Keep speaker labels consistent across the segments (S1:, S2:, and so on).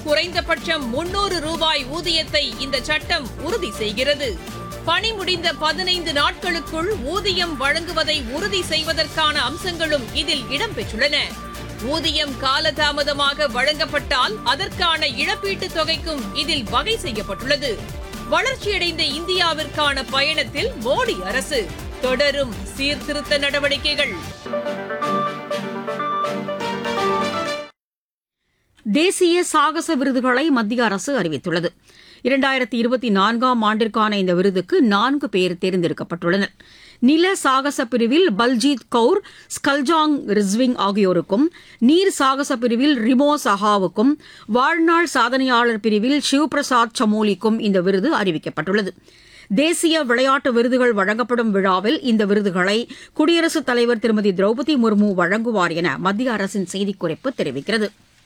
S1: குறைந்தபட்சம் முன்னூறு ரூபாய் ஊதியத்தை இந்த சட்டம் உறுதி செய்கிறது பணி முடிந்த பதினைந்து நாட்களுக்குள் ஊதியம் வழங்குவதை உறுதி செய்வதற்கான அம்சங்களும் இதில் இடம்பெற்றுள்ளன ஊதியம் காலதாமதமாக வழங்கப்பட்டால் அதற்கான இழப்பீட்டுத் தொகைக்கும் இதில் வகை செய்யப்பட்டுள்ளது வளர்ச்சியடைந்த இந்தியாவிற்கான பயணத்தில் மோடி அரசு தொடரும் சீர்திருத்த நடவடிக்கைகள்
S2: தேசிய சாகச விருதுகளை மத்திய அரசு அறிவித்துள்ளது இரண்டாயிரத்தி இருபத்தி நான்காம் ஆண்டிற்கான இந்த விருதுக்கு நான்கு பேர் தேர்ந்தெடுக்கப்பட்டுள்ளனர் நில சாகச பிரிவில் பல்ஜீத் கவுர் ஸ்கல்ஜாங் ரிஸ்விங் ஆகியோருக்கும் நீர் சாகச பிரிவில் ரிமோ சஹாவுக்கும் வாழ்நாள் சாதனையாளர் பிரிவில் சிவ்பிரசாத் சமோலிக்கும் இந்த விருது அறிவிக்கப்பட்டுள்ளது தேசிய விளையாட்டு விருதுகள் வழங்கப்படும் விழாவில் இந்த விருதுகளை குடியரசுத் தலைவர் திருமதி திரௌபதி முர்மு வழங்குவார் என மத்திய அரசின் செய்திக்குறிப்பு தெரிவிக்கிறது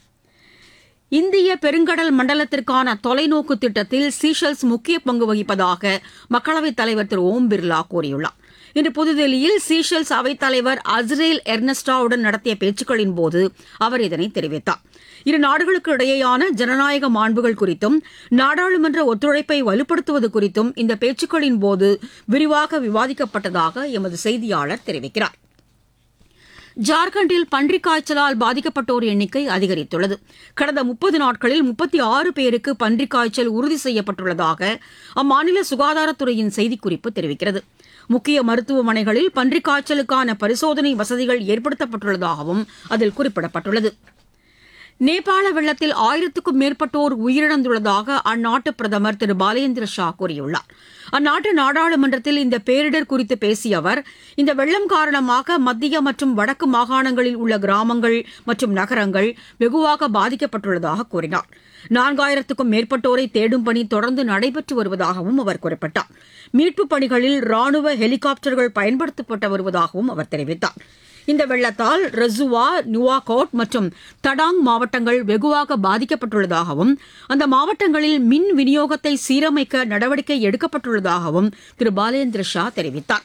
S2: இந்திய பெருங்கடல் மண்டலத்திற்கான தொலைநோக்கு திட்டத்தில் சீஷல்ஸ் முக்கிய பங்கு வகிப்பதாக மக்களவைத் தலைவர் திரு ஓம் பிர்லா கூறியுள்ளார் இன்று புதுதில்லியில் சீஷல்ஸ் அவைத்தலைவர் அஸ்ரேல் எர்னஸ்டாவுடன் நடத்திய பேச்சுக்களின் போது அவர் இதனை தெரிவித்தார் இரு நாடுகளுக்கு இடையேயான ஜனநாயக மாண்புகள் குறித்தும் நாடாளுமன்ற ஒத்துழைப்பை வலுப்படுத்துவது குறித்தும் இந்த பேச்சுக்களின் போது விரிவாக விவாதிக்கப்பட்டதாக எமது செய்தியாளர் தெரிவிக்கிறார் ஜார்க்கண்டில் பன்றிக் காய்ச்சலால் பாதிக்கப்பட்டோர் எண்ணிக்கை அதிகரித்துள்ளது கடந்த முப்பது நாட்களில் முப்பத்தி ஆறு பேருக்கு பன்றிக் காய்ச்சல் உறுதி செய்யப்பட்டுள்ளதாக அம்மாநில சுகாதாரத்துறையின் செய்திக்குறிப்பு தெரிவிக்கிறது முக்கிய மருத்துவமனைகளில் பன்றிக் காய்ச்சலுக்கான பரிசோதனை வசதிகள் ஏற்படுத்தப்பட்டுள்ளதாகவும் அதில் குறிப்பிடப்பட்டுள்ளது நேபாள வெள்ளத்தில் ஆயிரத்துக்கும் மேற்பட்டோர் உயிரிழந்துள்ளதாக அந்நாட்டு பிரதமர் திரு பாலேந்திர ஷா கூறியுள்ளார் அந்நாட்டு நாடாளுமன்றத்தில் இந்த பேரிடர் குறித்து பேசிய அவர் இந்த வெள்ளம் காரணமாக மத்திய மற்றும் வடக்கு மாகாணங்களில் உள்ள கிராமங்கள் மற்றும் நகரங்கள் வெகுவாக பாதிக்கப்பட்டுள்ளதாக கூறினார் நான்காயிரத்துக்கும் மேற்பட்டோரை தேடும் பணி தொடர்ந்து நடைபெற்று வருவதாகவும் அவர் குறிப்பிட்டார் மீட்புப் பணிகளில் ராணுவ ஹெலிகாப்டர்கள் பயன்படுத்தப்பட்டு வருவதாகவும் அவர் தெரிவித்தார் இந்த வெள்ளத்தால் ரசுவா நுவாகோட் மற்றும் தடாங் மாவட்டங்கள் வெகுவாக பாதிக்கப்பட்டுள்ளதாகவும் அந்த மாவட்டங்களில் மின் விநியோகத்தை சீரமைக்க நடவடிக்கை எடுக்கப்பட்டுள்ளதாகவும் திரு பாலேந்திர ஷா தெரிவித்தார்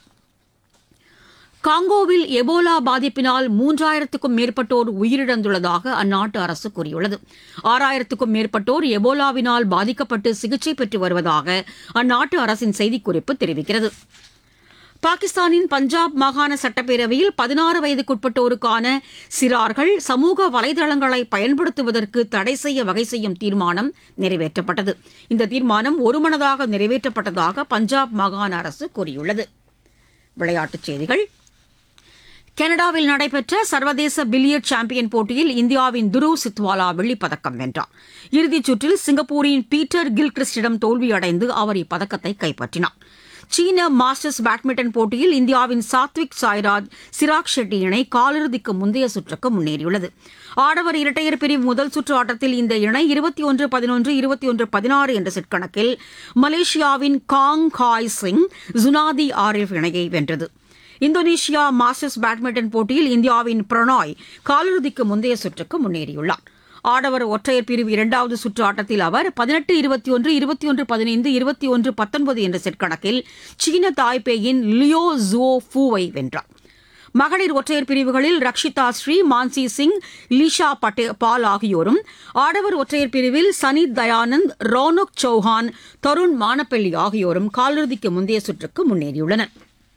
S2: காங்கோவில் எபோலா பாதிப்பினால் மூன்றாயிரத்துக்கும் மேற்பட்டோர் உயிரிழந்துள்ளதாக அந்நாட்டு அரசு கூறியுள்ளது ஆறாயிரத்துக்கும் மேற்பட்டோர் எபோலாவினால் பாதிக்கப்பட்டு சிகிச்சை பெற்று வருவதாக அந்நாட்டு அரசின் செய்திக்குறிப்பு தெரிவிக்கிறது பாகிஸ்தானின் பஞ்சாப் மாகாண சட்டப்பேரவையில் பதினாறு வயதுக்குட்பட்டோருக்கான சிறார்கள் சமூக வலைதளங்களை பயன்படுத்துவதற்கு தடை செய்ய வகை செய்யும் தீர்மானம் நிறைவேற்றப்பட்டது இந்த தீர்மானம் ஒருமனதாக நிறைவேற்றப்பட்டதாக பஞ்சாப் மாகாண அரசு கூறியுள்ளது விளையாட்டுச் செய்திகள் கனடாவில் நடைபெற்ற சர்வதேச பில்லியர்ட் சாம்பியன் போட்டியில் இந்தியாவின் துருவ் சித்வாலா வெள்ளிப்பதக்கம் வென்றார் இறுதிச் சுற்றில் சிங்கப்பூரின் பீட்டர் கில்கிறிஸ்டிடம் தோல்வியடைந்து அவர் இப்பதக்கத்தை கைப்பற்றினார் சீன மாஸ்டர்ஸ் பேட்மிண்டன் போட்டியில் இந்தியாவின் சாத்விக் சாய்ராஜ் சிராக் ஷெட்டி இணை காலிறுதிக்கு முந்தைய சுற்றுக்கு முன்னேறியுள்ளது ஆடவர் இரட்டையர் பிரிவு முதல் சுற்று ஆட்டத்தில் இந்த இணை இருபத்தி ஒன்று பதினொன்று இருபத்தி ஒன்று பதினாறு என்ற செட் கணக்கில் மலேசியாவின் காங் காய் சிங் ஜுனாதி ஆரிஃப் இணையை வென்றது இந்தோனேஷியா மாஸ்டர்ஸ் பேட்மிண்டன் போட்டியில் இந்தியாவின் பிரணாய் காலிறுதிக்கு முந்தைய சுற்றுக்கு முன்னேறியுள்ளார் ஆடவர் ஒற்றையர் பிரிவு இரண்டாவது சுற்று ஆட்டத்தில் அவர் பதினெட்டு இருபத்தி ஒன்று இருபத்தி ஒன்று பதினைந்து இருபத்தி ஒன்று பத்தொன்பது என்ற செட் கணக்கில் சீன தாய்பேயின் லியோ ஜுவோ ஃபூவை வென்றார் மகளிர் ஒற்றையர் பிரிவுகளில் ரக்ஷிதா ஸ்ரீ மான்சி சிங் லீஷா பட்டே பால் ஆகியோரும் ஆடவர் ஒற்றையர் பிரிவில் சனித் தயானந்த் ரோனக் சௌஹான் தருண் மானப்பள்ளி ஆகியோரும் காலிறுதிக்கு முந்தைய சுற்றுக்கு முன்னேறியுள்ளனர்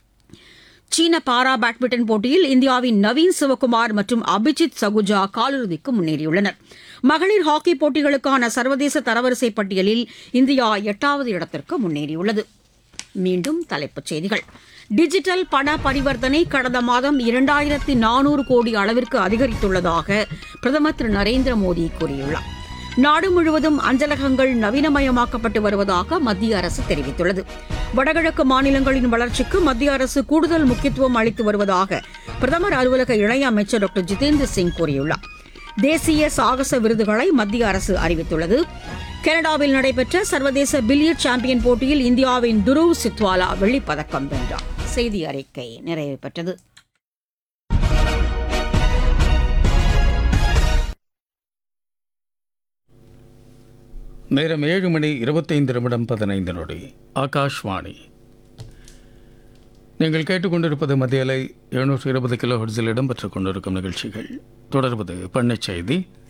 S2: சீன பாரா பேட்மிண்டன் போட்டியில் இந்தியாவின் நவீன் சிவகுமார் மற்றும் அபிஜித் சகுஜா காலிறுதிக்கு முன்னேறியுள்ளனர் மகளிர் ஹாக்கி போட்டிகளுக்கான சர்வதேச தரவரிசை பட்டியலில் இந்தியா எட்டாவது இடத்திற்கு முன்னேறியுள்ளது மீண்டும் தலைப்புச் செய்திகள் டிஜிட்டல் பண பரிவர்த்தனை கடந்த மாதம் இரண்டாயிரத்தி நானூறு கோடி அளவிற்கு அதிகரித்துள்ளதாக பிரதமர் திரு நரேந்திர மோடி கூறியுள்ளார் நாடு முழுவதும் அஞ்சலகங்கள் நவீனமயமாக்கப்பட்டு வருவதாக மத்திய அரசு தெரிவித்துள்ளது வடகிழக்கு மாநிலங்களின் வளர்ச்சிக்கு மத்திய அரசு கூடுதல் முக்கியத்துவம் அளித்து வருவதாக பிரதமர் அலுவலக இணையமைச்சர் டாக்டர் ஜிதேந்திர சிங் கூறியுள்ளார் தேசிய சாகச விருதுகளை மத்திய அரசு அறிவித்துள்ளது கனடாவில் நடைபெற்ற சர்வதேச பில்லியர்ட் சாம்பியன் போட்டியில் இந்தியாவின் துருவ் சித்வாலா வெள்ளிப்பதக்கம் வென்றார் செய்தி அறிக்கை நிறைவு பெற்றது
S3: நேரம் ஏழு மணி இருபத்தைந்து நிமிடம் பதினைந்து நொடி ஆகாஷ்வாணி நீங்கள் கேட்டுக்கொண்டிருப்பது மத்திய அலை எழுநூற்று இருபது கிலோ ஹெர்ட்ஸில் இடம்பெற்றுக் கொண்டிருக்கும் நிகழ்ச்சிகள் தொடர்வது பண்ணைச் செய்தி